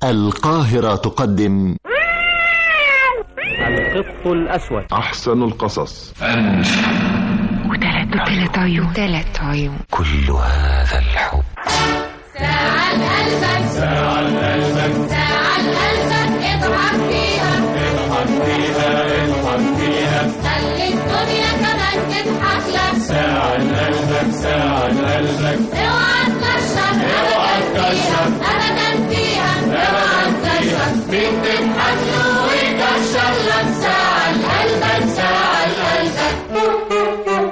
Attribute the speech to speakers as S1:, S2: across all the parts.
S1: القاهرة تقدم
S2: القط الأسود
S3: أحسن القصص
S4: وثلاث وثلاث عيون ثلاث عيون
S1: كل هذا الحب
S5: ساعة قلبك ساعة قلبك ساعة قلبك اضحك فيها اضحك فيها اضحك فيها خلي الدنيا كمان تضحك لك ساعة قلبك ساعة قلبك اوعى تكشر اوعى تكشر ابدا فيها اوعى تكشر مين تضحك له ويكشر لك ساعة قلبك ساعة قلبك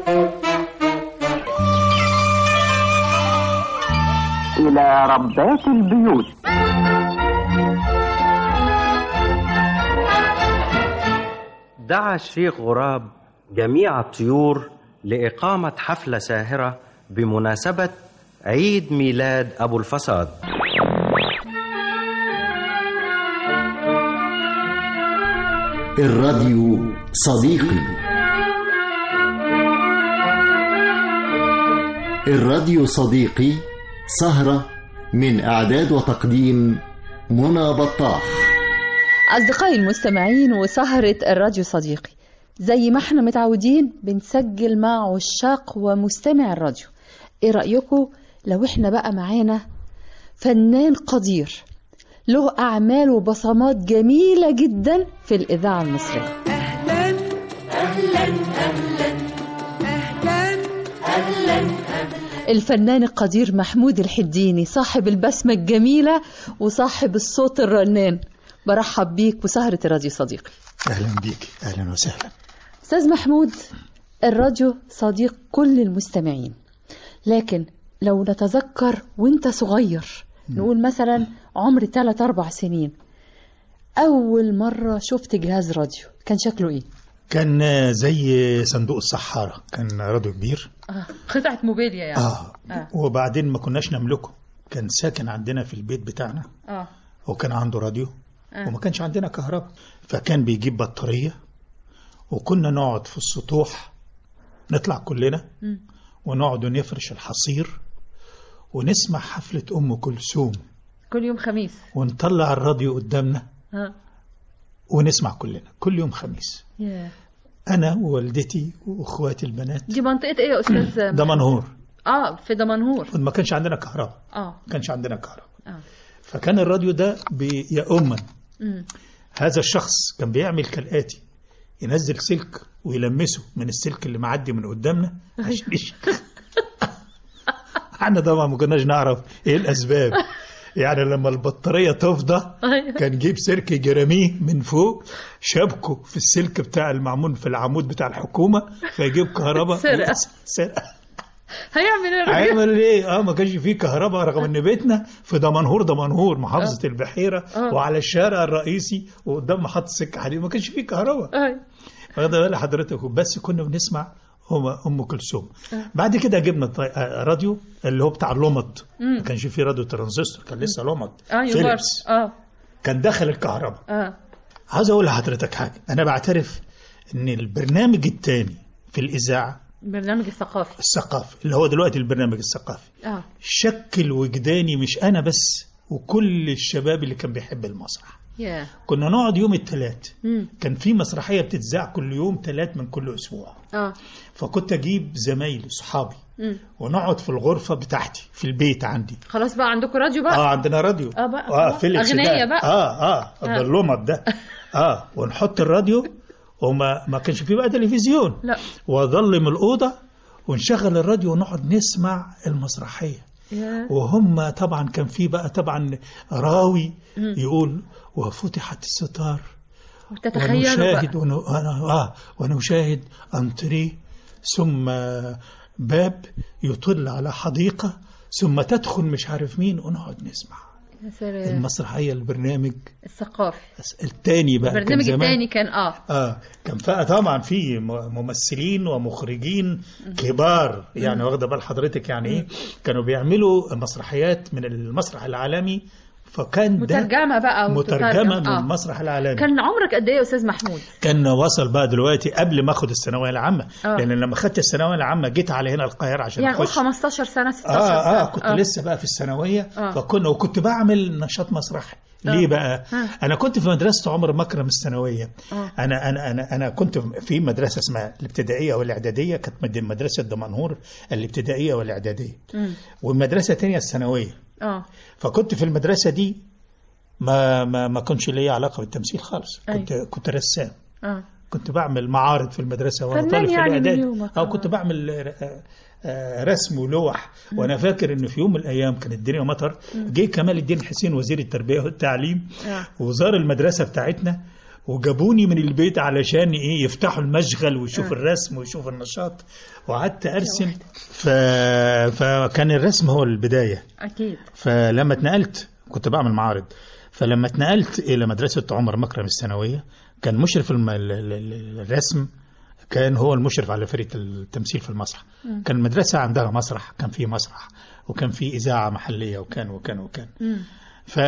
S6: إلى ربات البيوت
S2: دعا الشيخ غراب جميع الطيور لإقامة حفلة ساهرة بمناسبة عيد ميلاد أبو الفساد
S1: الراديو صديقي الراديو صديقي سهرة من إعداد وتقديم منى بطاح
S7: أصدقائي المستمعين وسهرة الراديو صديقي زي ما احنا متعودين بنسجل مع عشاق ومستمع الراديو ايه رأيكم لو احنا بقى معانا فنان قدير له أعمال وبصمات جميلة جدا في الإذاعة المصرية الفنان القدير محمود الحديني صاحب البسمة الجميلة وصاحب الصوت الرنان برحب بيك وسهرة الراديو صديقي
S8: اهلا بيك اهلا وسهلا
S7: أستاذ محمود الراديو صديق كل المستمعين لكن لو نتذكر وانت صغير نقول مثلا عمر 3 أربع سنين أول مرة شفت جهاز راديو كان شكله إيه؟
S8: كان زي صندوق الصحارى كان راديو كبير
S7: آه. قطعة موبيليا يعني
S8: آه.
S7: آه.
S8: وبعدين ما كناش نملكه كان ساكن عندنا في البيت بتاعنا
S7: آه.
S8: وكان عنده راديو
S7: آه.
S8: وما كانش عندنا كهرباء فكان بيجيب بطارية وكنا نقعد في السطوح نطلع كلنا
S7: مم.
S8: ونقعد نفرش الحصير ونسمع حفلة أم كلثوم
S7: كل يوم خميس
S8: ونطلع الراديو قدامنا
S7: ها
S8: ونسمع كلنا كل يوم خميس
S7: ياه.
S8: أنا ووالدتي وأخواتي البنات
S7: دي منطقة إيه يا أستاذ؟
S8: ده منهور
S7: آه في دمنهور
S8: ما كانش عندنا كهرباء
S7: آه
S8: ما كانش عندنا كهرباء
S7: آه
S8: فكان الراديو ده بيؤمن
S7: مم.
S8: هذا الشخص كان بيعمل كالآتي ينزل سلك ويلمسه من السلك اللي معدي من قدامنا عشان يشغل احنا طبعا ما كناش نعرف ايه الاسباب يعني لما البطارية تفضى
S7: أيوة.
S8: كان جيب سلك جراميه من فوق شبكه في السلك بتاع المعمول في العمود بتاع الحكومة فيجيب كهرباء
S7: سرقة.
S8: سرقة
S7: هيعمل إيه الراجل؟
S8: هيعمل ايه اه ما كانش فيه كهرباء رغم ان بيتنا في دمنهور دمنهور محافظه البحيره
S7: آه.
S8: وعلى الشارع الرئيسي وقدام محطه سكه حديد ما كانش فيه كهرباء
S7: أيوة.
S8: واخد بال حضرتك بس كنا بنسمع ام ام كلثوم بعد كده جبنا طي... آه، راديو اللي هو بتاع اللمط ما كانش فيه راديو ترانزستور كان لسه لمط
S7: أيوة
S8: فيليبس
S7: برضه. آه
S8: كان دخل الكهرباء
S7: آه
S8: عاوز اقول لحضرتك حاجه انا بعترف ان البرنامج الثاني في الاذاعه
S7: البرنامج الثقافي
S8: الثقافي اللي هو دلوقتي البرنامج الثقافي
S7: آه
S8: شكل وجداني مش انا بس وكل الشباب اللي كان بيحب المسرح
S7: ياه
S8: كنا نقعد يوم الثلاث
S7: مم.
S8: كان في مسرحيه بتتذاع كل يوم ثلاث من كل اسبوع
S7: آه
S8: فكنت اجيب زمايلي صحابي
S7: مم.
S8: ونقعد في الغرفه بتاعتي في البيت عندي
S7: خلاص بقى عندكم راديو بقى
S8: اه عندنا راديو
S7: آه بقى،
S8: اه
S7: خلاص.
S8: فيليكس
S7: أغنية
S8: ده.
S7: بقى.
S8: اه اه
S7: آه.
S8: ده اللمط ده اه ونحط الراديو وما ما كانش فيه بقى تلفزيون
S7: لا
S8: واظلم الاوضه ونشغل الراديو ونقعد نسمع المسرحيه
S7: ياه
S8: وهم طبعا كان في بقى طبعا راوي يقول وفتحت الستار
S7: وتتخيلوا
S8: ونشاهد
S7: بقى
S8: ون... أنا- آه ونشاهد أنتري ثم باب يطل على حديقة ثم تدخل مش عارف مين ونقعد نسمع
S7: يا سلام
S8: المسرحية البرنامج
S7: الثقافي
S8: الثاني بقى كان
S7: البرنامج
S8: زمان
S7: الثاني كان اه
S8: اه كان بقى طبعا في م- ممثلين ومخرجين كبار يعني واخده بال حضرتك يعني ايه كانوا بيعملوا مسرحيات من المسرح العالمي فكان ده
S7: مترجمه بقى
S8: مترجمه
S7: وتترجم.
S8: من
S7: آه.
S8: المسرح العالمي
S7: كان عمرك قد ايه يا استاذ محمود
S8: كان وصل بقى دلوقتي قبل ما اخد الثانويه العامه
S7: آه.
S8: لان لما خدت الثانويه العامه جيت على هنا القاهره عشان
S7: يعني قول
S8: اخش
S7: 15 سنه 16
S8: اه
S7: سنه
S8: اه كنت آه. لسه بقى في الثانويه
S7: آه.
S8: فكنا وكنت بعمل نشاط مسرحي ليه بقى؟
S7: آه.
S8: انا كنت في مدرسه عمر مكرم الثانويه
S7: آه.
S8: انا انا انا انا كنت في مدرسه اسمها الابتدائيه والاعداديه كانت مد- مدرسه دمنهور الابتدائيه والاعداديه
S7: مم.
S8: ومدرسه تانية الثانويه
S7: اه
S8: فكنت في المدرسه دي ما ما ما كانش ليا علاقه بالتمثيل خالص
S7: أي.
S8: كنت كنت رسام
S7: اه
S8: كنت بعمل معارض في المدرسه وانا
S7: فنان
S8: طالب في
S7: يعني من
S8: الاعداد
S7: يومك.
S8: او
S7: آه.
S8: كنت بعمل آه، آه، رسم ولوح وانا فاكر ان في يوم من الايام كانت الدنيا مطر جه كمال الدين حسين وزير التربيه والتعليم
S7: آه.
S8: وزار المدرسه بتاعتنا وجابوني من البيت علشان ايه يفتحوا المشغل ويشوفوا الرسم ويشوفوا النشاط وقعدت ارسم ف... فكان الرسم هو البدايه
S7: اكيد
S8: فلما اتنقلت كنت بعمل معارض فلما اتنقلت الى مدرسه عمر مكرم الثانويه كان مشرف الم... ال- ال- ال- الرسم كان هو المشرف على فرقه التمثيل في المسرح كان المدرسه عندها مسرح كان في مسرح وكان في اذاعه محليه وكان وكان وكان
S7: مم.
S8: ف...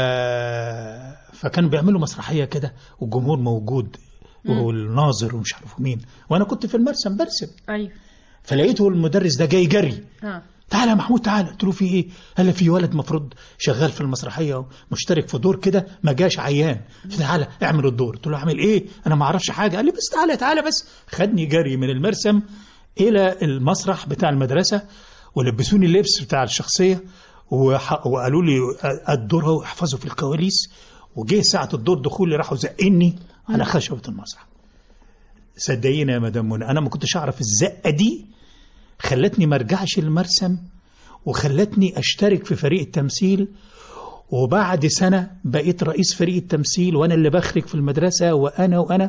S8: فكانوا بيعملوا مسرحيه كده والجمهور موجود والناظر ومش عارف مين وانا كنت في المرسم برسم
S7: ايوه
S8: فلقيته المدرس ده جاي جري
S7: اه
S8: تعالى يا محمود تعالى قلت له في ايه قال لي في ولد مفروض شغال في المسرحيه ومشترك في دور كده ما جاش عيان تعالى اعمل الدور قلت له اعمل ايه انا ما اعرفش حاجه قال لي بس تعالى تعالى بس خدني جري من المرسم الى المسرح بتاع المدرسه ولبسوني اللبس بتاع الشخصيه وح- وقالوا لي الدور اهو احفظه في الكواليس وجه ساعه الدور دخولي راحوا زقني على خشبه المسرح صدقيني يا مدام منى انا ما كنتش اعرف الزقه دي خلتني ما ارجعش المرسم وخلتني اشترك في فريق التمثيل وبعد سنة بقيت رئيس فريق التمثيل وأنا اللي بخرج في المدرسة وأنا وأنا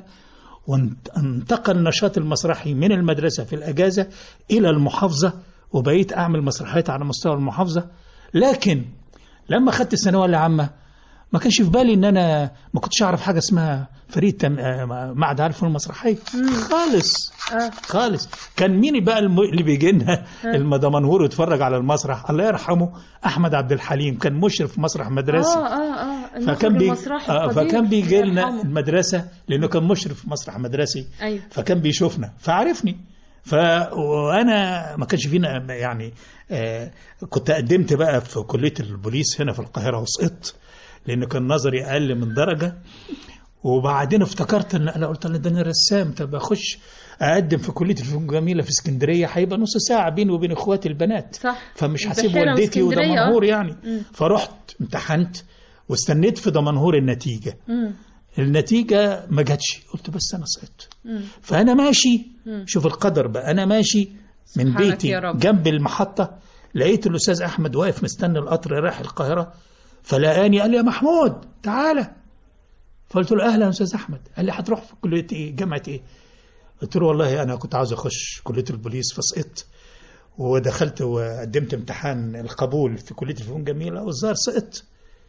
S8: وانتقل النشاط المسرحي من المدرسة في الأجازة إلى المحافظة وبقيت أعمل مسرحيات على مستوى المحافظة لكن لما خدت الثانوية العامة ما كانش في بالي ان انا ما كنتش اعرف حاجه اسمها فريق تم... آه، معهد عارف المسرحيه خالص
S7: آه.
S8: خالص كان مين بقى الم... اللي بيجي لنا المدمنهور يتفرج على المسرح الله يرحمه احمد عبد الحليم كان مشرف مسرح مدرسي
S7: اه اه اه
S8: فكان بي...
S7: المسرحي
S8: آه
S7: القدير.
S8: فكان بيجي لنا
S7: يرحمه.
S8: المدرسه لانه كان مشرف مسرح مدرسي
S7: ايوه
S8: فكان بيشوفنا فعرفني ف وانا ما كانش فينا يعني آه كنت قدمت بقى في كليه البوليس هنا في القاهره وسقطت لان كان نظري اقل من درجه وبعدين افتكرت ان انا قلت انا ده انا رسام طب اخش اقدم في كليه الفنون الجميله في اسكندريه هيبقى نص ساعه بيني وبين اخواتي البنات
S7: صح.
S8: فمش هسيب
S7: البحيرة
S8: والدتي
S7: واسكندرية،
S8: ودمنهور
S7: آه.
S8: يعني فرحت امتحنت واستنيت في دمنهور النتيجه
S7: مم.
S8: النتيجة ما جاتش قلت بس أنا سقطت فأنا ماشي شوف القدر بقى أنا ماشي من
S7: سبحانك
S8: بيتي
S7: يا رب.
S8: جنب المحطة لقيت الأستاذ أحمد واقف مستني القطر رايح القاهرة فلقاني قال لي يا محمود تعالى فقلت له أهلا يا أستاذ أحمد قال لي هتروح في كلية إيه جامعة إيه قلت له والله أنا كنت عاوز أخش كلية البوليس فسقطت ودخلت وقدمت امتحان القبول في كلية الفنون الجميلة والظاهر سقطت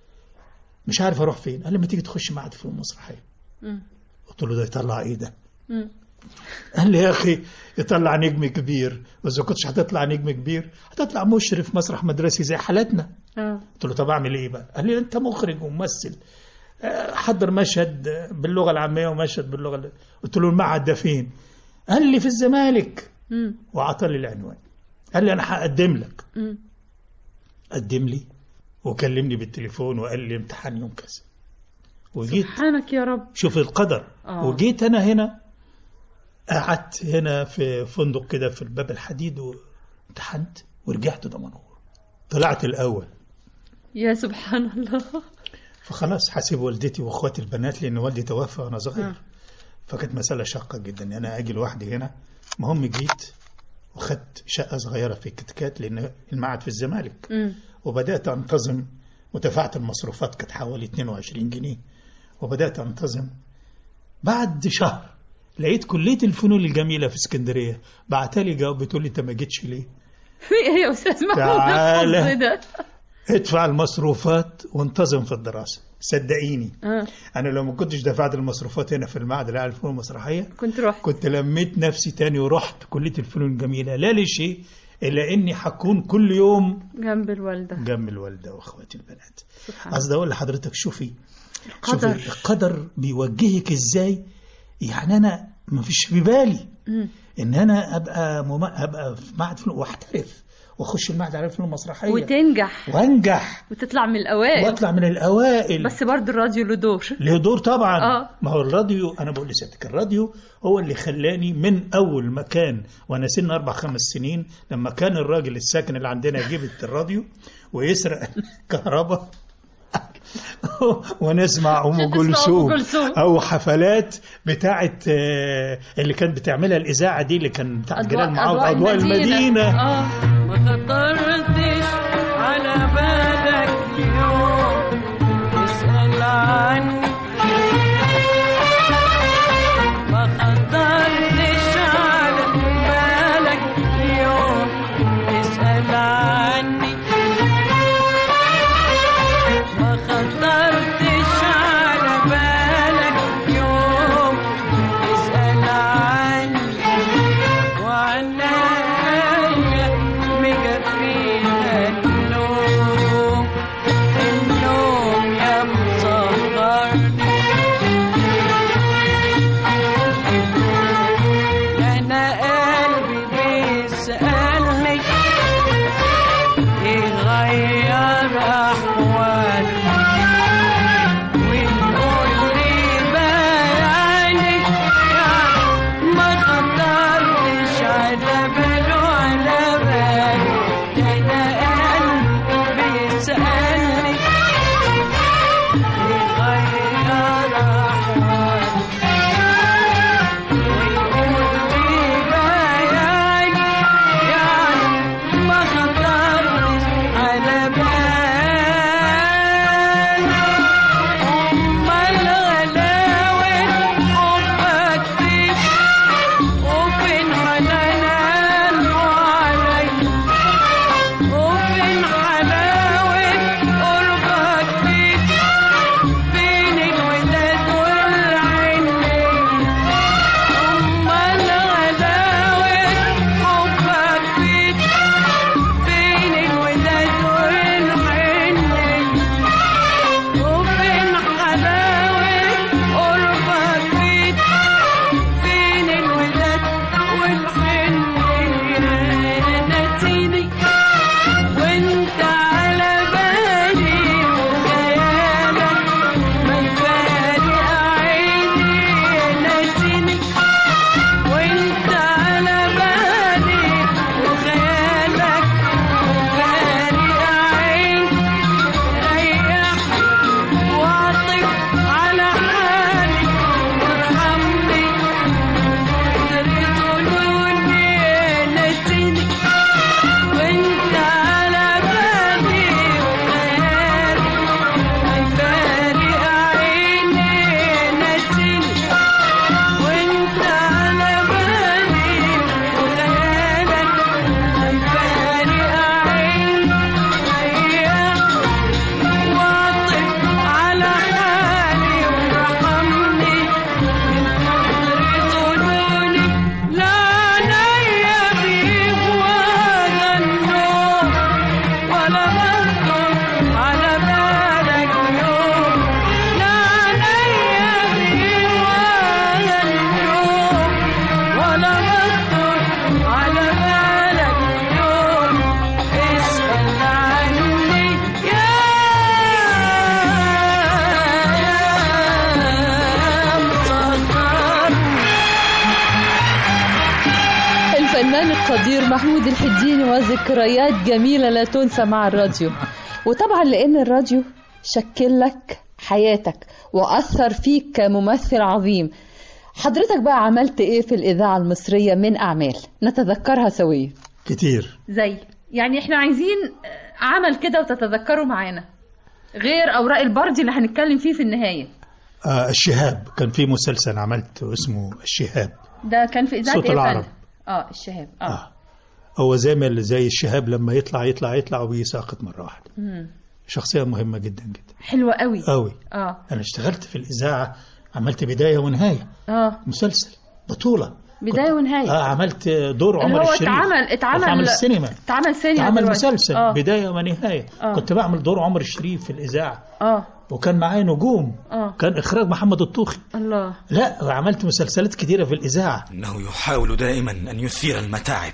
S8: مش عارف اروح فين قال لي ما تيجي تخش معهد فنون مسرحيه
S7: مم.
S8: قلت له ده يطلع ايه ده
S7: مم.
S8: قال لي يا اخي يطلع نجم كبير واذا كنتش هتطلع نجم كبير هتطلع مشرف مسرح مدرسي زي حالتنا
S7: اه
S8: قلت له طب اعمل ايه بقى قال لي انت مخرج وممثل آه، حضر مشهد باللغه العاميه ومشهد باللغه ال- قلت له المعهد ده فين قال لي في الزمالك
S7: مم.
S8: وعطى لي العنوان قال لي انا هقدم لك
S7: مم.
S8: قدم لي وكلمني بالتليفون وقال لي امتحان يوم كذا وجيت
S7: سبحانك يا رب
S8: شوف القدر
S7: آه.
S8: وجيت انا هنا قعدت هنا في فندق كده في الباب الحديد وامتحنت ورجعت دمنهور طلعت الاول
S7: يا سبحان الله
S8: فخلاص حاسب والدتي واخواتي البنات لان والدي توفى وانا صغير
S7: آه.
S8: فكانت مساله شاقه جدا ان انا اجي لوحدي هنا المهم جيت وخدت شقه صغيره في كتكات لان المعهد في الزمالك
S7: مم.
S8: وبدات انتظم ودفعت المصروفات كانت حوالي 22 جنيه وبدات انتظم بعد شهر لقيت كليه الفنون الجميله في اسكندريه بعتلي جواب بتقول لي انت ما جيتش ليه؟
S7: في ايه يا استاذ محمود
S8: تعالى.
S7: الحظ ده
S8: ادفع المصروفات وانتظم في الدراسه صدقيني
S7: اه
S8: انا لو ما كنتش دفعت المصروفات هنا في المعهد العالي للفنون المسرحيه
S7: كنت رحت
S8: كنت لميت نفسي تاني ورحت كليه الفنون الجميله لا لشيء إلا إني هكون كل يوم
S7: جنب الوالدة
S8: جنب الوالدة وأخواتي البنات
S7: سبحان
S8: قصدي أقول لحضرتك شوفي
S7: القدر.
S8: شوفي القدر بيوجهك إزاي يعني أنا ما فيش في بالي
S7: مم.
S8: إن أنا أبقى مم... أبقى في معهد فنون وأحترف وأخش المعهد العالمي للفنون المسرحية
S7: وتنجح
S8: وأنجح
S7: وتطلع من الأوائل
S8: وأطلع من الأوائل
S7: بس برضه الراديو له دور
S8: له دور طبعا
S7: آه.
S8: ما هو الراديو انا بقول لسيادتك الراديو هو اللي خلاني من اول مكان وانا سن اربع خمس سنين لما كان الراجل الساكن اللي عندنا يجيب الراديو ويسرق الكهرباء ونسمع ام
S7: أم
S8: كلثوم
S7: كلثوم.
S8: او حفلات بتاعه آه، اللي كانت بتعملها الاذاعه دي اللي كان بتاعت
S7: أضواء-
S8: جلال معاوض
S7: أضواء
S8: اضواء المدينه
S7: آه.
S3: ما خطرتش على بالك يوم تسأل عني ما خطرتش على بالك يوم تسأل عني ما خطرتش على بالك يوم تسأل عني وعنايا مكفيها النوم النوم يا مصغرني أنا قلبي بيسألني يغير أحوالي ويقول لي بياني ما خطرتش على باله على بالي أنا قلبي بيسألني يغير أحوالي ويقول لي بياني يعني ما خطرتش على بالي أمال غلاوة حبك فيك وفين حنانه علي وفين حلاوة قربك فيك فين الوداد والعنين أمال غلاوة حبك فيك فين الوداد والعنين وفين حلاوة قربك فيك فين الوداد والحنين نسيني وانت على بالي وخيالك ما يفارق عيني نسيني وانت على بالي وخيالك فارق عيني ريحني واعطف على حالي وارحمني تريدوني نسيني وانت على بالي وخيالي ما يفارق عيني نسيني وانت على بالي وخيالك ما يفارق عيني ريحني واعطف على حالي وارحمني تريدوني لا عينيا بيه ولا النوم ولا بخطر على بالك يوم لا عينيا بيه ولا النوم ولا بخطر على بالك يوم اسأل عني يا يا مصغر
S7: الفنان القدير محمود الحديني وذكريات جميلة لا تنسى مع الراديو وطبعا لأن الراديو شكل لك حياتك وأثر فيك كممثل عظيم حضرتك بقى عملت إيه في الإذاعة المصرية من أعمال نتذكرها سويا
S8: كتير
S7: زي يعني احنا عايزين عمل كده وتتذكروا معانا غير أوراق البردي اللي هنتكلم فيه في النهاية
S8: آه الشهاب كان في مسلسل عملته اسمه الشهاب
S7: ده كان في إذاعة
S8: صوت
S7: إيه يا
S8: العرب.
S7: فندم؟ اه الشهاب اه,
S8: آه. هو زي ما اللي زي الشهاب لما يطلع يطلع يطلع ويساقط مرة واحدة
S7: مم.
S8: شخصية مهمة جدا جدا
S7: حلوة قوي
S8: قوي
S7: اه
S8: أنا اشتغلت في الإذاعة عملت بداية ونهاية
S7: اه
S8: مسلسل بطولة
S7: بدايه ونهايه
S8: اه عملت دور
S7: اللي
S8: عمر
S7: هو
S8: الشريف
S7: اتعمل اتعمل
S8: اتعمل السينما
S7: اتعمل سينما
S8: اتعمل
S7: دلوقتي.
S8: مسلسل
S7: اه
S8: بدايه ونهايه
S7: آه.
S8: كنت بعمل دور عمر الشريف في الاذاعه
S7: اه
S8: وكان معايا نجوم
S7: اه
S8: كان اخراج محمد الطوخي
S7: الله
S8: لا وعملت مسلسلات كتيره في الاذاعه
S9: إنه يحاول دائما أن يثير المتاعب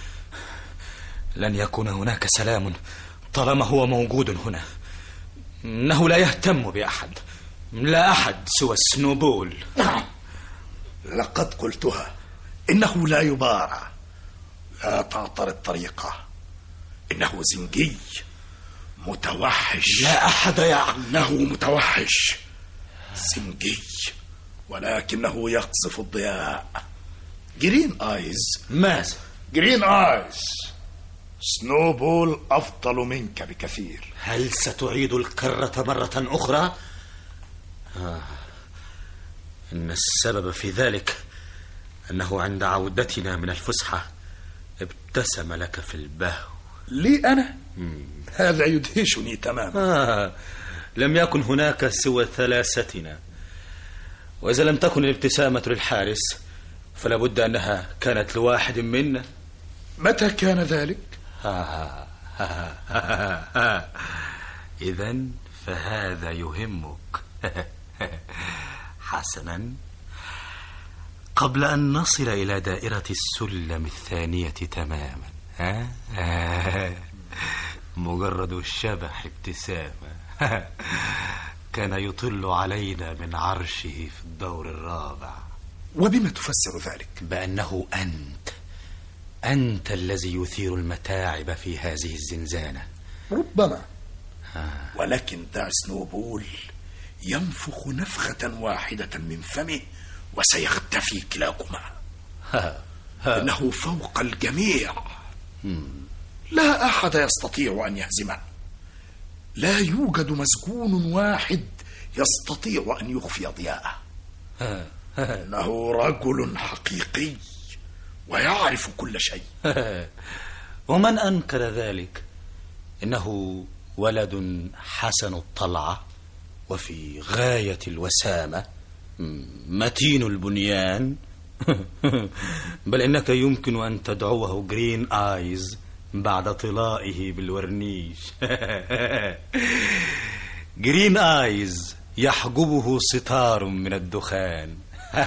S9: لن يكون هناك سلام طالما هو موجود هنا إنه لا يهتم بأحد لا أحد سوى سنوبول
S10: لقد قلتها إنه لا يبارع لا تعترض طريقه إنه زنجي متوحش
S9: لا أحد يعلم
S10: إنه متوحش زنجي ولكنه يقذف الضياء جرين آيز
S9: ماذا؟
S10: جرين آيز سنوبول أفضل منك بكثير
S9: هل ستعيد الكرة مرة أخرى؟ آه. إن السبب في ذلك أنه عند عودتنا من الفسحة ابتسم لك في البهو
S10: لي أنا هذا يدهشني تماما
S9: آه. لم يكن هناك سوى ثلاثتنا وإذا لم تكن الابتسامة للحارس فلا بد أنها كانت لواحد منا
S10: متى كان ذلك؟
S9: إذا فهذا يهمك حسنا قبل أن نصل إلى دائرة السلم الثانية تماما ها؟ مجرد الشبح ابتسامة كان يطل علينا من عرشه في الدور الرابع
S10: وبما تفسر ذلك؟
S9: بأنه أنت أنت الذي يثير المتاعب في هذه الزنزانة
S10: ربما ولكن دع سنوبول ينفخ نفخة واحدة من فمه وسيختفي كلاكما إنه فوق الجميع لا أحد يستطيع أن يهزمه لا يوجد مسجون واحد يستطيع أن يخفي ضياءه إنه رجل حقيقي ويعرف كل شيء
S9: ومن أنكر ذلك إنه ولد حسن الطلعة وفي غاية الوسامة م- متين البنيان بل إنك يمكن أن تدعوه جرين آيز بعد طلائه بالورنيش جرين آيز يحجبه ستار من الدخان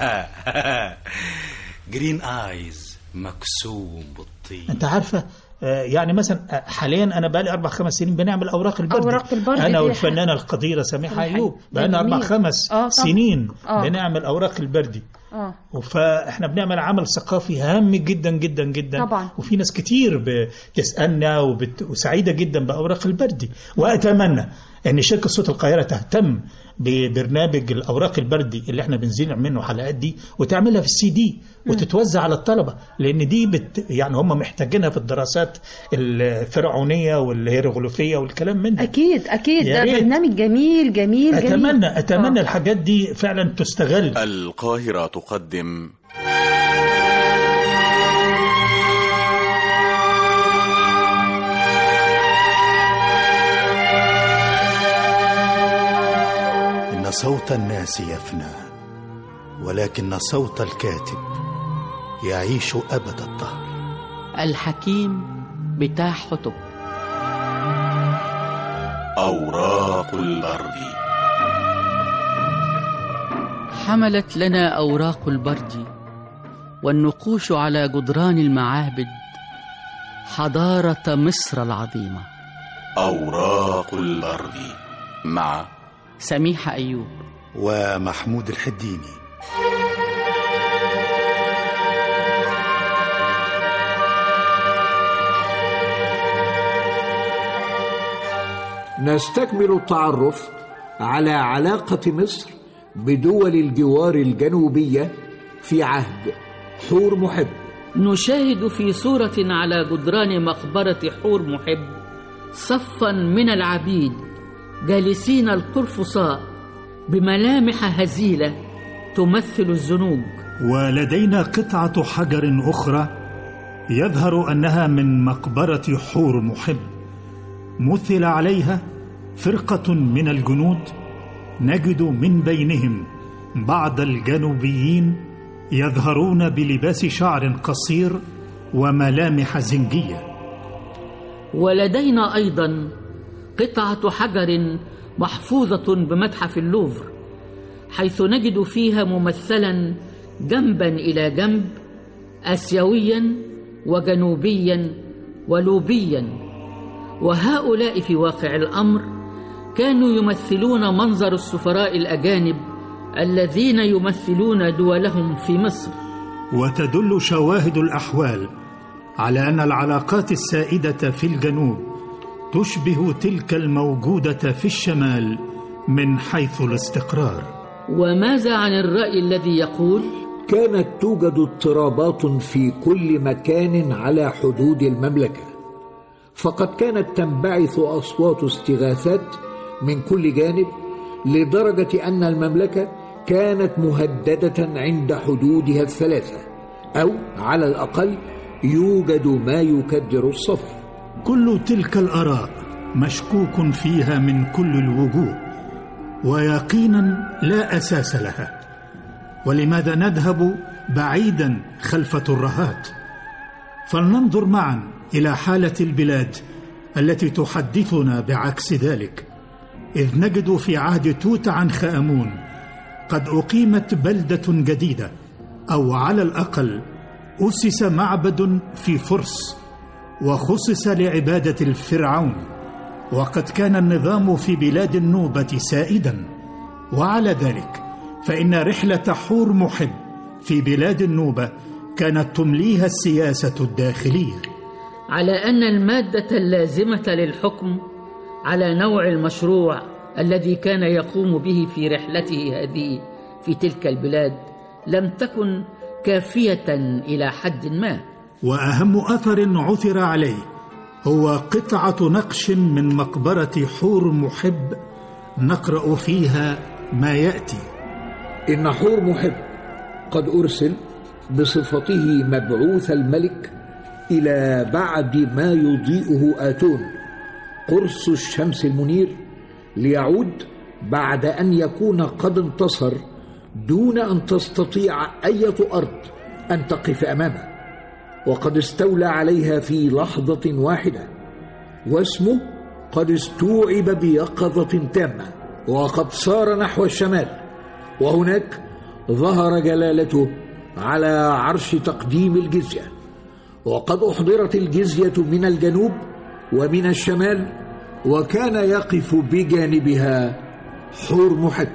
S9: جرين آيز مكسوم بالطين
S8: انت عارفه آه، يعني مثلا آه، حاليا انا بقالي اربع خمس سنين بنعمل اوراق البرد
S7: أوراق البرد
S8: انا
S7: دي
S8: والفنانه القديره سميحه
S7: سميحة
S8: ايوب
S7: أيوب.
S8: بقالنا
S7: جميل.
S8: اربع خمس
S7: آه، طبعا.
S8: سنين
S7: آه.
S8: بنعمل اوراق البردي
S7: اه
S8: فاحنا بنعمل عمل ثقافي هام جدا جدا جدا
S7: طبعا.
S8: وفي ناس كتير بتسالنا وبت... وسعيده جدا باوراق البردي واتمنى ان شركه صوت القاهره تهتم ببرنامج الاوراق البردي اللي احنا بنزيل منه حلقات دي وتعملها في السي دي وتتوزع على الطلبه لان دي بت... يعني هم محتاجينها في الدراسات الفرعونيه والهيروغليفيه والكلام من ده
S7: اكيد اكيد
S8: يا
S7: ده
S8: ريت.
S7: برنامج جميل جميل جميل
S8: اتمنى اتمنى
S7: آه.
S8: الحاجات دي فعلا تستغل
S11: القاهرة تقدم
S12: إن صوت الناس يفنى ولكن صوت الكاتب يعيش أبد الدهر
S13: الحكيم بتاع حطب
S11: أوراق البرد
S13: حملت لنا أوراق البرد والنقوش على جدران المعابد حضارة مصر العظيمة
S11: أوراق البرد مع
S13: سميحة أيوب
S12: ومحمود الحديني
S14: نستكمل التعرف على علاقة مصر بدول الجوار الجنوبية في عهد حور محب
S13: نشاهد في صورة على جدران مقبرة حور محب صفا من العبيد جالسين القرفصاء بملامح هزيلة تمثل الزنوج
S15: ولدينا قطعة حجر أخرى يظهر أنها من مقبرة حور محب مثل عليها فرقة من الجنود نجد من بينهم بعض الجنوبيين يظهرون بلباس شعر قصير وملامح زنجيه
S13: ولدينا أيضا قطعة حجر محفوظة بمتحف اللوفر حيث نجد فيها ممثلا جنبا إلى جنب آسيويا وجنوبيا ولوبيا وهؤلاء في واقع الأمر كانوا يمثلون منظر السفراء الأجانب الذين يمثلون دولهم في مصر
S15: وتدل شواهد الاحوال على ان العلاقات السائده في الجنوب تشبه تلك الموجوده في الشمال من حيث الاستقرار
S13: وماذا عن الرأي الذي يقول
S14: كانت توجد اضطرابات في كل مكان على حدود المملكه فقد كانت تنبعث اصوات استغاثات من كل جانب لدرجه ان المملكه كانت مهدده عند حدودها الثلاثه او على الاقل يوجد ما يكدر الصف
S15: كل تلك الاراء مشكوك فيها من كل الوجوه ويقينا لا اساس لها ولماذا نذهب بعيدا خلف ترهات فلننظر معا الى حاله البلاد التي تحدثنا بعكس ذلك اذ نجد في عهد توت عنخ امون قد اقيمت بلده جديده او على الاقل اسس معبد في فرس وخصص لعباده الفرعون وقد كان النظام في بلاد النوبه سائدا وعلى ذلك فان رحله حور محب في بلاد النوبه كانت تمليها السياسه الداخليه
S13: على أن المادة اللازمة للحكم على نوع المشروع الذي كان يقوم به في رحلته هذه في تلك البلاد لم تكن كافية إلى حد ما
S15: واهم اثر عثر عليه هو قطعه نقش من مقبره حور محب نقرا فيها ما ياتي
S14: إن حور محب قد أرسل بصفته مبعوث الملك إلى بعد ما يضيئه آتون قرص الشمس المنير ليعود بعد أن يكون قد انتصر دون أن تستطيع أية أرض أن تقف أمامه وقد استولى عليها في لحظة واحدة واسمه قد استوعب بيقظة تامة وقد سار نحو الشمال وهناك ظهر جلالته على عرش تقديم الجزية وقد أحضرت الجزية من الجنوب ومن الشمال وكان يقف بجانبها حور محب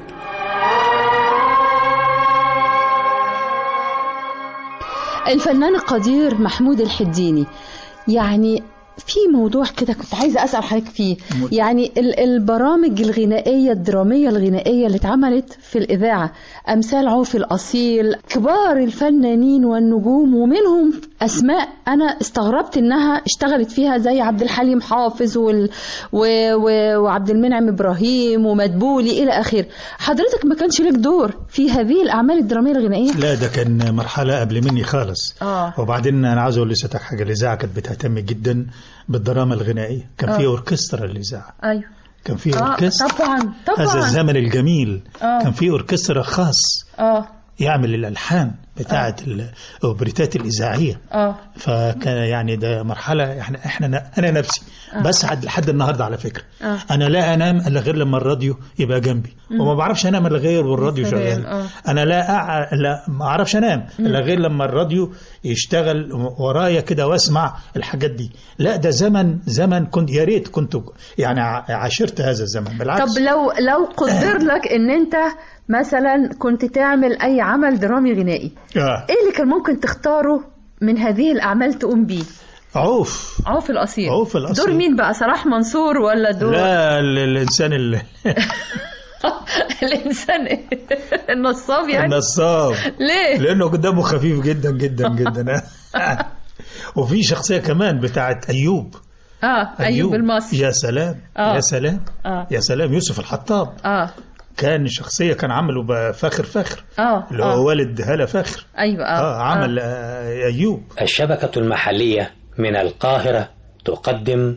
S7: الفنان القدير محمود الحديني يعني في موضوع كده كنت عايزه اسال حضرتك فيه يعني ال- البرامج الغنائيه الدراميه الغنائيه اللي اتعملت في الاذاعه امثال عوف الاصيل كبار الفنانين والنجوم ومنهم اسماء انا استغربت انها اشتغلت فيها زي عبد الحليم حافظ وال... و... و... وعبد المنعم ابراهيم ومدبولي الى اخره حضرتك ما كانش لك دور في هذه الاعمال الدراميه الغنائيه
S8: لا ده كان مرحلة قبل مني خالص
S7: اه
S8: وبعدين أنا عاوز أقول لساتك حاجة الإذاعة كانت بتهتم جدا بالدراما الغنائية كان
S7: آه.
S8: في أوركسترا الإذاعة
S7: ايوه
S8: كان في
S7: آه،
S8: أوركسترا
S7: طبعا طبعا
S8: هذا الزمن الجميل
S7: آه.
S8: كان في أوركسترا خاص
S7: اه
S8: يعمل الألحان بتاعة الأوبريتات الإذاعية
S7: اه
S8: فكان يعني ده مرحلة احنا احنا انا نفسي
S7: آه.
S8: بسعد لحد النهارده على فكرة
S7: اه
S8: انا لا انام الا غير لما الراديو يبقى جنبي
S7: مم.
S8: وما بعرفش انام الا غير والراديو
S7: يا سلام،
S8: شغال
S7: آه.
S8: انا لا أع... لا ما اعرفش انام
S7: مم.
S8: الا غير لما الراديو يشتغل ورايا كده واسمع الحاجات دي لا ده زمن زمن كنت يا ريت كنت يعني ع- عاشرت هذا الزمن بالعكس
S7: طب لو لو قدر لك ان انت مثلا كنت تعمل اي عمل درامي غنائي
S8: آه.
S7: ايه اللي كان ممكن تختاره من هذه الاعمال تقوم بيه
S8: عوف
S7: عوف الاصيل
S8: عوف الأصيل.
S7: دور مين بقى صلاح منصور ولا دور
S8: لا ال- الانسان اللي
S7: الانسان النصاب يعني
S8: النصاب
S7: ليه
S8: لانه قدامه خفيف جدا جدا جدا وفي شخصيه كمان بتاعت ايوب
S7: اه ايوب المصري
S8: يا سلام
S7: آه.
S8: يا سلام
S7: اه
S8: يا سلام يوسف الحطاب
S7: اه
S8: كان شخصيه كان عمله بفاخر فخر
S7: اه
S8: اللي هو
S7: آه.
S8: والد هلا فخر
S7: ايوه اه,
S8: اه عمل آه. ايوب
S16: الشبكة المحلية من القاهرة تقدم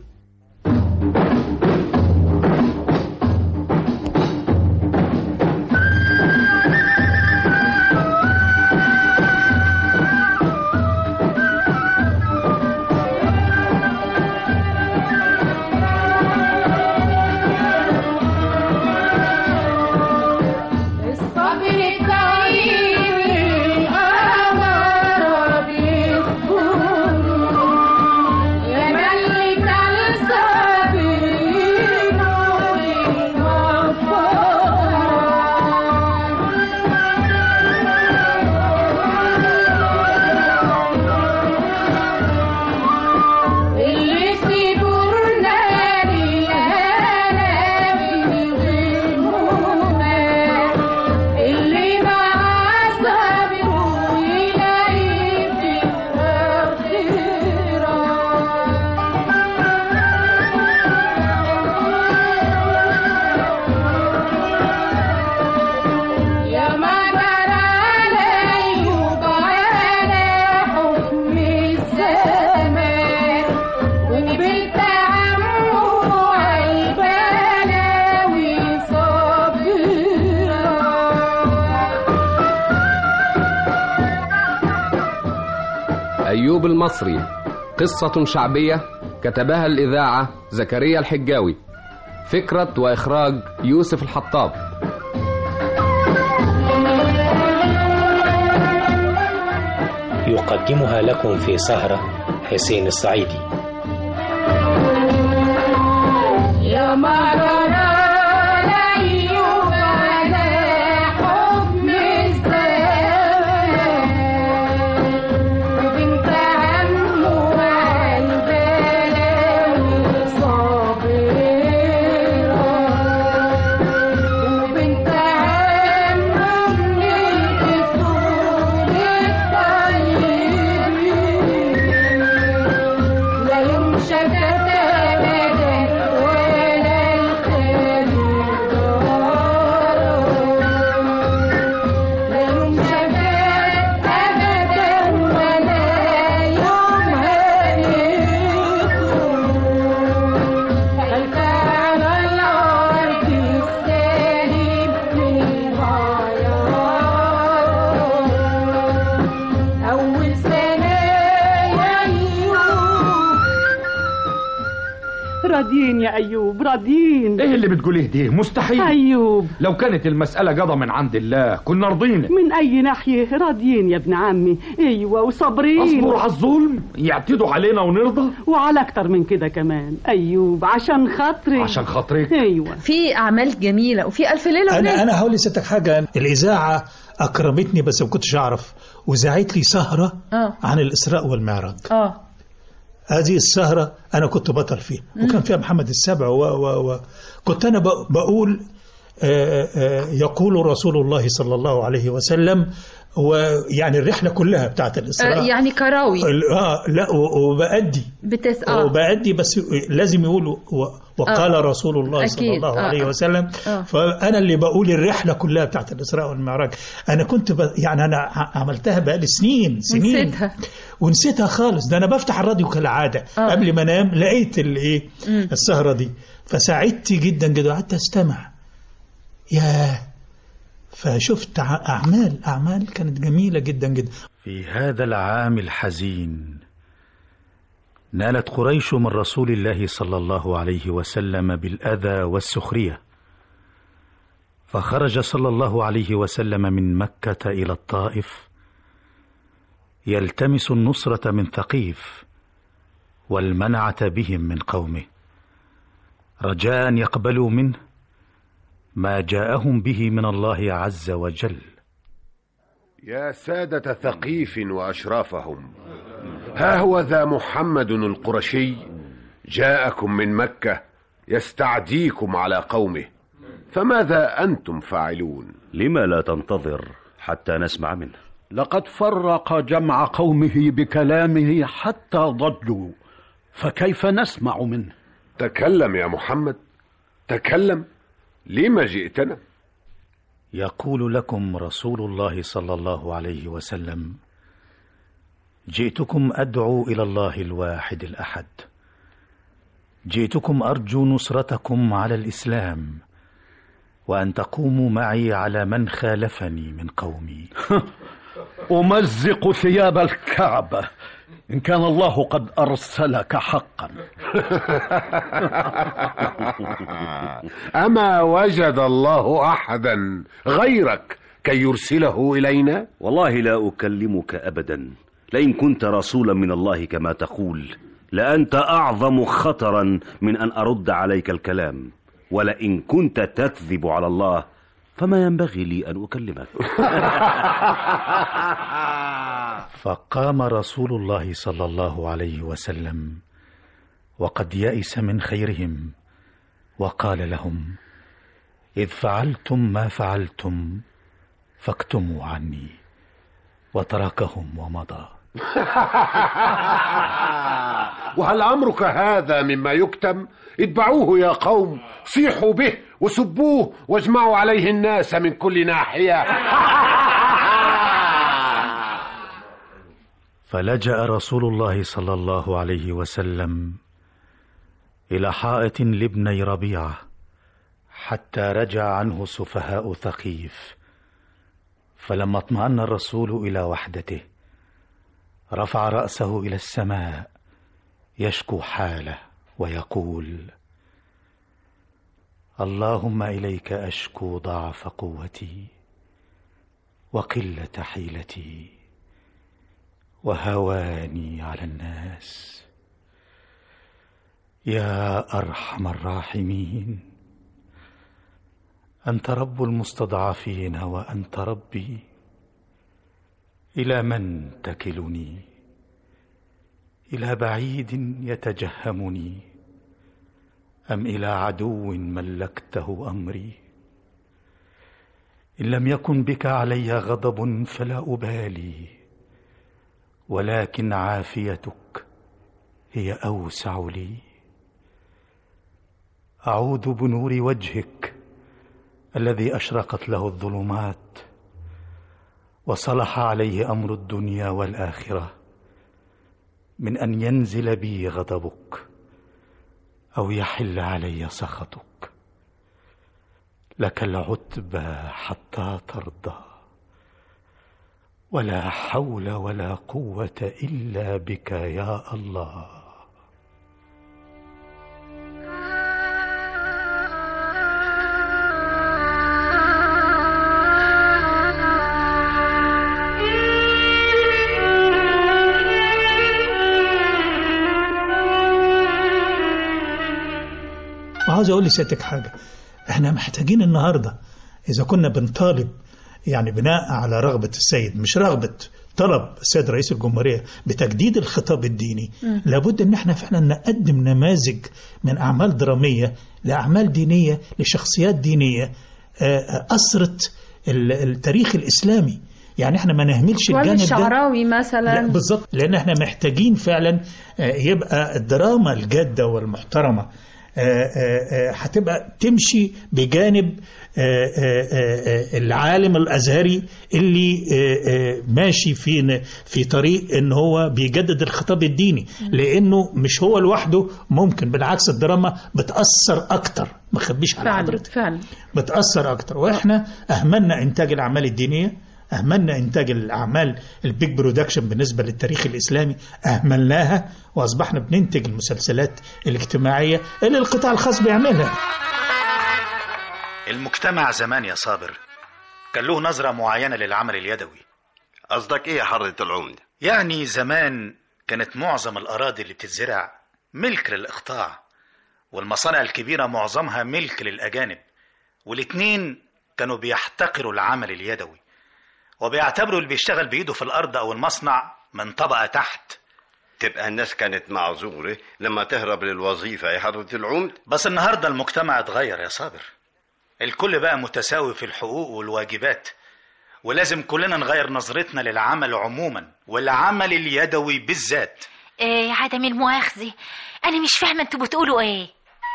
S17: أيوب المصري قصة شعبية كتبها الإذاعة زكريا الحجاوي فكرة وإخراج يوسف الحطاب
S16: يقدمها لكم في سهرة حسين الصعيدي
S3: يا مرارا أيوب على حكم الزمان وبنت عمه عالبلاوي صابرة وبنت عمه من الأصول الطيبين لا يوم شفت أبدا ولا الخير لا يوم شفت أبدا ولا يوم هنيكم خلف على الأرض السالب من الغايات أول سنة يا أيوب
S18: راضيين يا ايوب راضيين
S19: ايه اللي بتقوليه دي مستحيل
S18: ايوب
S19: لو كانت المسألة قضى من عند الله كنا رضينا
S18: من اي ناحيه راضيين يا ابن عمي ايوه وصابرين
S19: اصبروا على الظلم يعتدوا علينا ونرضى
S18: وعلى اكتر من كده كمان ايوب عشان خاطري
S19: عشان خاطرك
S18: ايوه
S7: في اعمال جميله وفي الف ليله
S8: انا
S7: وليله
S8: انا هقول لستك حاجه الاذاعه اكرمتني بس ما كنتش اعرف وزعت لي سهره
S7: اه
S8: عن الاسراء والمعراج
S7: اه
S8: هذه السهرة أنا كنت بطل فيها وكان فيها محمد السبع و و و كنت أنا ب- بقول آه، آه، يقول رسول الله صلى الله عليه وسلم ويعني الرحلة كلها بتاعت الإسراء
S7: آه، يعني كراوي
S8: ال- اه لا و- وبأدي
S7: بتس اه
S8: وبأدي بس لازم يقولوا و- وقال
S7: آه.
S8: رسول الله صلى
S7: أكيد.
S8: الله
S7: آه،
S8: عليه
S7: آه.
S8: وسلم
S7: آه.
S8: فأنا اللي بقول الرحلة كلها بتاعت الإسراء والمعراج أنا كنت ب... يعني أنا ع- عملتها بقالي سنين سنين
S7: ونسيتها.
S8: ونسيتها خالص ده أنا بفتح الراديو كالعادة
S7: آه.
S8: قبل ما أنام لقيت الإيه
S7: مم.
S8: السهرة دي فساعدت جدا جدا قعدت أستمع ياه فشفت ع- أعمال أعمال كانت جميلة جدا جدا
S15: في هذا العام الحزين نالت قريش من رسول الله صلى الله عليه وسلم بالاذى والسخريه فخرج صلى الله عليه وسلم من مكه الى الطائف يلتمس النصره من ثقيف والمنعه بهم من قومه رجاء ان يقبلوا منه ما جاءهم به من الله عز وجل
S20: يا سادة ثقيف وأشرافهم ها هو ذا محمد القرشي جاءكم من مكة يستعديكم على قومه فماذا أنتم فاعلون
S21: لما لا تنتظر حتى نسمع منه
S22: لقد فرق جمع قومه بكلامه حتى ضجوا فكيف نسمع منه
S20: تكلم يا محمد تكلم لما جئتنا
S15: يقول لكم رسول الله صلى الله عليه وسلم جئتكم ادعو الى الله الواحد الاحد جئتكم ارجو نصرتكم على الاسلام وان تقوموا معي على من خالفني من قومي
S22: أمزق ثياب الكعبة إن كان الله قد أرسلك حقا
S20: أما وجد الله أحدا غيرك كي يرسله إلينا
S21: والله لا أكلمك أبدا لئن كنت رسولا من الله كما تقول لأنت أعظم خطرا من أن أرد عليك الكلام ولئن كنت تكذب على الله فما ينبغي لي أن أكلمك
S15: فقام رسول الله صلى الله عليه وسلم وقد يئس من خيرهم وقال لهم اذ فعلتم ما فعلتم فاكتموا عني وتركهم ومضى
S20: وهل أمرك هذا مما يكتم اتبعوه يا قوم صيحوا به وسبوه واجمعوا عليه الناس من كل ناحية
S15: فلجا رسول الله صلى الله عليه وسلم الى حائط لابني ربيعه حتى رجع عنه سفهاء ثقيف فلما اطمان الرسول الى وحدته
S12: رفع رأسه إلى السماء يشكو حاله ويقول اللهم إليك أشكو ضعف قوتي وقلة حيلتي وهواني على الناس يا أرحم الراحمين أنت رب المستضعفين وأنت ربي إلى من تكلني إلى بعيد يتجهمني أم إلى عدو ملكته أمري إن لم يكن بك علي غضب فلا أبالي ولكن عافيتك هي أوسع لي أعوذ بنور وجهك الذي أشرقت له الظلمات وصلح عليه أمر الدنيا والآخرة من أن ينزل بي غضبك أو يحل علي سخطك لك العتبى حتى ترضى ولا حول ولا قوة إلا بك يا الله
S8: وعاوز اقول لسيادتك حاجه احنا محتاجين النهارده اذا كنا بنطالب يعني بناء على رغبه السيد مش رغبه طلب السيد رئيس الجمهوريه بتجديد الخطاب الديني
S7: مم.
S8: لابد ان احنا فعلا نقدم نماذج من اعمال دراميه لاعمال دينيه لشخصيات دينيه آه، آه، اثرت ال- التاريخ الاسلامي يعني احنا ما نهملش
S7: ولا
S8: الجانب ده
S7: الشعراوي مثلا
S8: لا بالظبط لان احنا محتاجين فعلا آه، يبقى الدراما الجاده والمحترمه آه، آه، آه، هتبقى تمشي بجانب آه، آه، آه، العالم الازهري اللي آه، آه، ماشي في في طريق ان هو بيجدد الخطاب الديني لانه مش هو لوحده ممكن بالعكس الدراما بتاثر اكتر ما خبيش على
S7: فعلا
S8: حضرتك
S7: فعلا
S8: بتأثر أكتر وإحنا أهملنا إنتاج الأعمال الدينية أهملنا إنتاج الأعمال البيج برودكشن بالنسبة للتاريخ الإسلامي أهملناها وأصبحنا بننتج المسلسلات الاجتماعية اللي القطاع الخاص بيعملها
S4: المجتمع زمان يا صابر كان له نظرة معينة للعمل اليدوي
S5: قصدك ايه يا حضرة العمدة
S4: يعني زمان كانت معظم الأراضي اللي بتتزرع ملك للإقطاع والمصانع الكبيرة معظمها ملك للأجانب والاتنين كانوا بيحتقروا العمل اليدوي وبيعتبروا اللي بيشتغل بإيده في الأرض أو المصنع من طبقة تحت
S5: تبقى الناس كانت معذورة لما تهرب للوظيفة يا حضرة العمدة
S4: بس النهاردة المجتمع اتغير يا صابر الكل بقى متساوي في الحقوق والواجبات ولازم كلنا نغير نظرتنا للعمل عموما والعمل اليدوي بالذات
S23: ايه عدم المؤاخذة أنا مش فاهمة انتوا بتقولوا ايه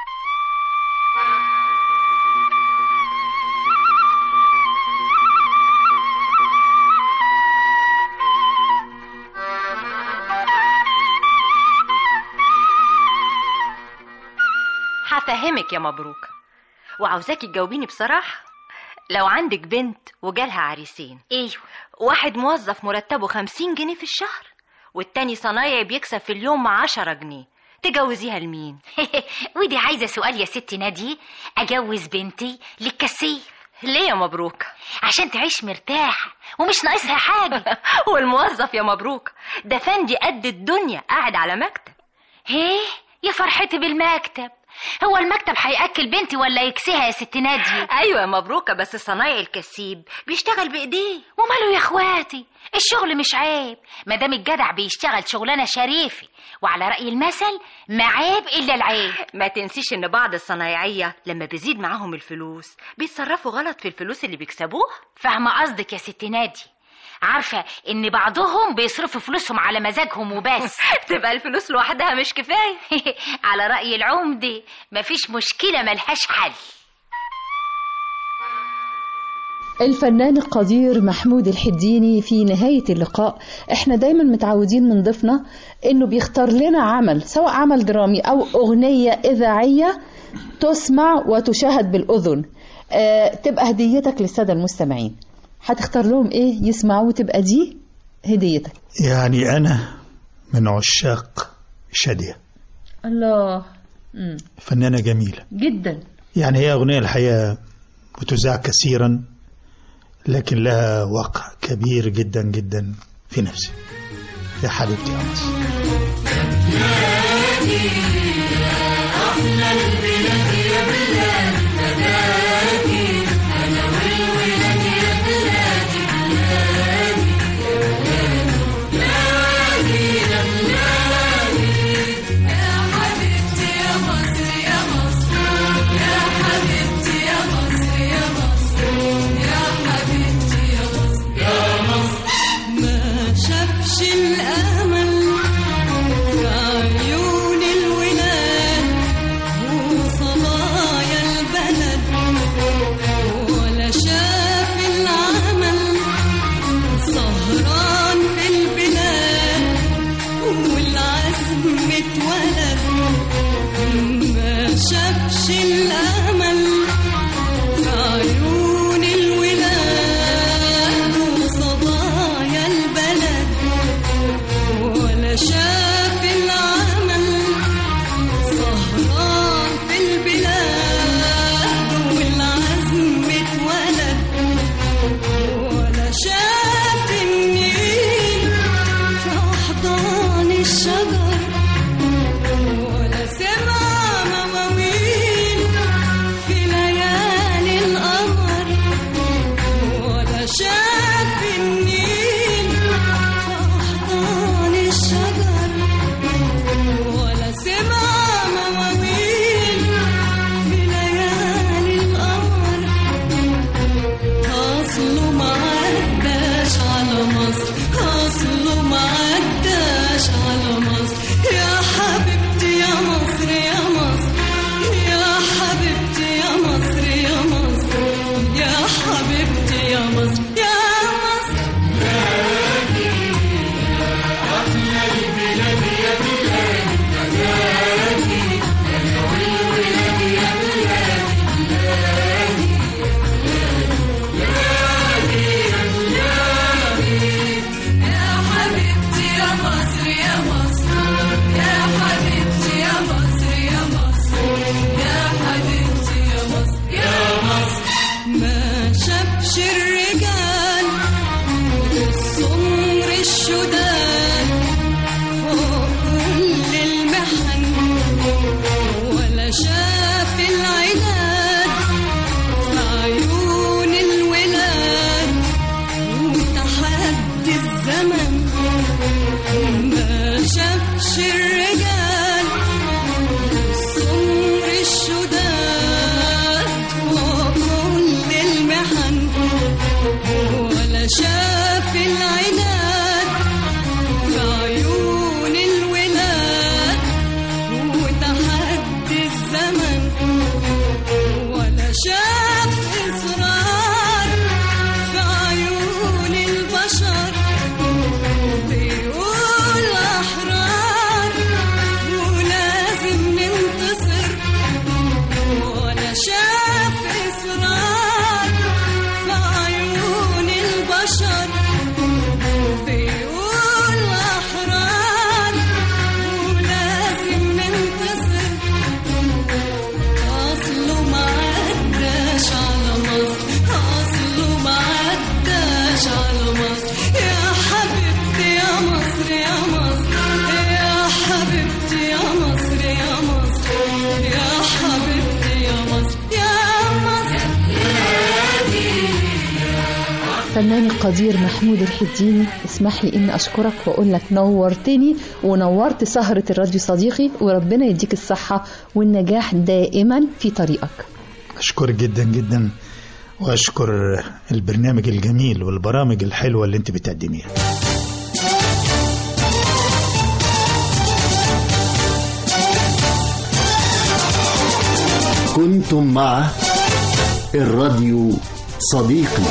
S24: هفهمك يا مبروك وعاوزاكي تجاوبيني بصراحة لو عندك بنت وجالها عريسين
S23: ايوه
S24: واحد موظف مرتبه خمسين جنيه في الشهر والتاني صنايعي بيكسب في اليوم عشرة جنيه تجوزيها لمين
S23: ودي عايزة سؤال يا ستي نادي أجوز بنتي للكسير
S24: ليه يا مبروك
S23: عشان تعيش مرتاحة ومش ناقصها حاجة
S24: والموظف يا مبروك ده فندي قد الدنيا قاعد على مكتب
S23: هيه يا فرحتي بالمكتب هو المكتب هياكل بنتي ولا يكسيها يا ست نادية
S24: ايوه يا مبروكه بس الصنايعي الكسيب بيشتغل بايديه
S23: وماله يا اخواتي الشغل مش عيب ما دام الجدع بيشتغل شغلانه شريفه وعلى راي المثل ما عيب الا العيب
S24: ما تنسيش ان بعض الصنايعيه لما بيزيد معاهم الفلوس بيتصرفوا غلط في الفلوس اللي بيكسبوها
S23: فاهمه قصدك يا ست نادي عارفه ان بعضهم بيصرفوا فلوسهم على مزاجهم وبس
S24: تبقى الفلوس لوحدها مش كفايه
S23: على راي العمده مفيش مشكله ملهاش حل
S7: الفنان القدير محمود الحديني في نهاية اللقاء احنا دايما متعودين من ضيفنا انه بيختار لنا عمل سواء عمل درامي او اغنية اذاعية تسمع وتشاهد بالاذن اه تبقى هديتك للسادة المستمعين هتختار لهم ايه يسمعوه تبقى دي هديتك
S8: يعني أنا من عشاق شادية
S7: الله مم.
S8: فنانة جميلة
S7: جدا
S8: يعني هي أغنية الحقيقة بتذاع كثيرا لكن لها وقع كبير جدا جدا في نفسي يا حبيبتي يا مصر
S3: ما شافش الأمل في عيون الولاد وصبايا البلد ولا شاف العمل سهران في البلاد والعزم اتولد ما شافش الأمل في عيون الولاد وصبايا البلد ولا شاف العمل سهران في البلاد والعزم اتولد ولا شاف النيل في أحضان الشجر ولا سمع مواويل في ليالي القمر ولا شاف النيل في أحضان الشجر ولا سمع مواويل في ليالي القمر أصله ما عداش على مصر أصله ما عداش على مصر يا حبيبتي يا مصر يا مصر يا حبيبتي يا مصر يا مصر يا حبيبتي يا مصر يا مصر يا حبيبتي يا مصر يا مصر يا حبيبتي يا مصر يا مصر يا حبيبتي يا مصر يا مصر ما شافش الرجال السمر الشداد فوق كل المحن ولا شاف العناد في عيون الولاد وتحدي الزمن ما شافش الرجال السمر الشداد فوق كل المحن ولا شاف العناد في عيون الولاد وتحدي الزمن ولا شاف إصرار في عيون البشر بيقول أحرار ولازم ننتصر ولا شاف إصرار في عيون البشر بيقول أحرار ولازم ننتصر أصله ما عداش على مصر أصله ما عداش على مصر يا حبيبتي يا مصر يا مصر يا حبيبتي يا مصر يا مصر يا حبيبتي يا مصر يا مصر
S7: الفنان القدير محمود الحديني اسمح لي اني اشكرك واقول لك نورتني ونورت سهرة الراديو صديقي وربنا يديك الصحة والنجاح دائما في طريقك
S8: أشكرك جدا جدا وأشكر البرنامج الجميل والبرامج الحلوة اللي أنت بتقدميها
S1: كنتم مع الراديو صديقي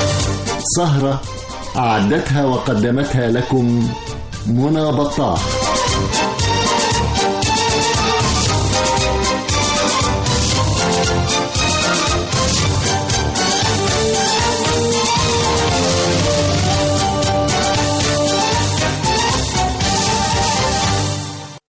S1: سهرة أعدتها وقدمتها لكم منى بطاح